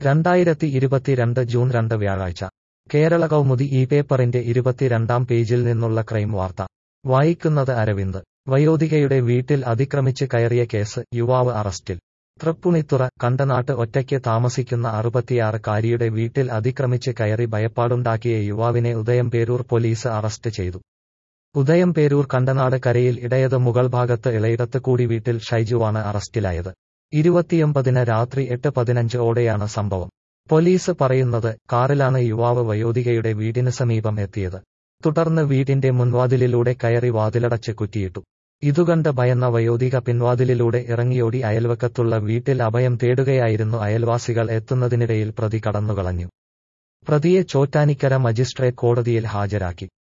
രണ്ടായിരത്തി ഇരുപത്തിരണ്ട് ജൂൺ രണ്ട് വ്യാഴാഴ്ച കേരള കൗമുദി ഈ പേപ്പറിന്റെ ഇരുപത്തിരണ്ടാം പേജിൽ നിന്നുള്ള ക്രൈം വാർത്ത വായിക്കുന്നത് അരവിന്ദ് വയോധികയുടെ വീട്ടിൽ അതിക്രമിച്ച് കയറിയ കേസ് യുവാവ് അറസ്റ്റിൽ തൃപ്പുണിത്തുറ കണ്ടനാട്ട് ഒറ്റയ്ക്ക് താമസിക്കുന്ന അറുപത്തിയാറുകാരിയുടെ വീട്ടിൽ അതിക്രമിച്ച് കയറി ഭയപ്പാടുണ്ടാക്കിയ യുവാവിനെ ഉദയംപേരൂർ പോലീസ് അറസ്റ്റ് ചെയ്തു ഉദയംപേരൂർ കണ്ടനാട് കരയിൽ ഇടയത് മുകൾ ഭാഗത്ത് ഇളയിടത്ത് കൂടി വീട്ടിൽ ഷൈജുവാണ് അറസ്റ്റിലായത് ഇരുപത്തിയൊമ്പതിന് രാത്രി എട്ട് പതിനഞ്ച് ഓടെയാണ് സംഭവം പോലീസ് പറയുന്നത് കാറിലാണ് യുവാവ് വയോധികയുടെ വീടിന് സമീപം എത്തിയത് തുടർന്ന് വീടിന്റെ മുൻവാതിലിലൂടെ കയറി വാതിലടച്ച് കുറ്റിയിട്ടു ഇതുകണ്ട് ഭയന്ന വയോധിക പിൻവാതിലിലൂടെ ഇറങ്ങിയോടി അയൽവക്കത്തുള്ള വീട്ടിൽ അഭയം തേടുകയായിരുന്നു അയൽവാസികൾ എത്തുന്നതിനിടയിൽ പ്രതി കടന്നുകളഞ്ഞു പ്രതിയെ ചോറ്റാനിക്കര മജിസ്ട്രേറ്റ് കോടതിയിൽ ഹാജരാക്കി